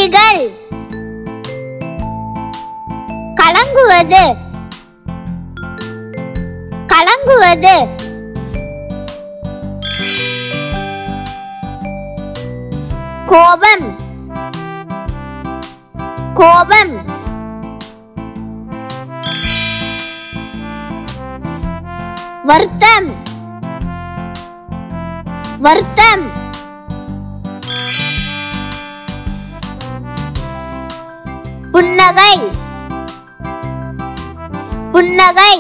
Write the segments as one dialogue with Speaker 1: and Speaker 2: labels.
Speaker 1: உணர்ச்சிகள் கலங்குவது கலங்குவது கோபம் கோபம் வருத்தம் வருத்தம் புன்னகை புன்னகை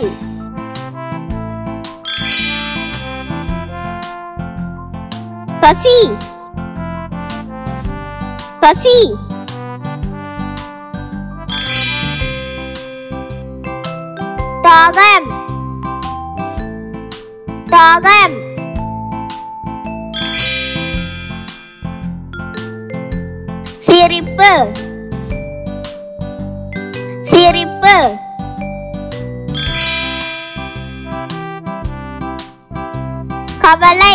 Speaker 1: பசி பசி தாகம் தாகம் சிரிப்பு சிரிப்பு கவலை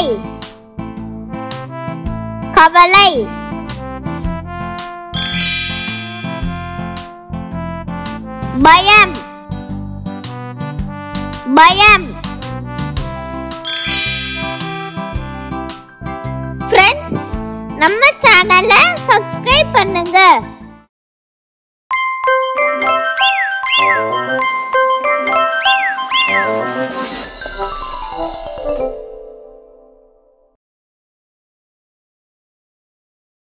Speaker 1: கவலை பயம் பயம் ஃப்ரெண்ட்ஸ் நம்ம சேனலை சப்ஸ்கிரைப்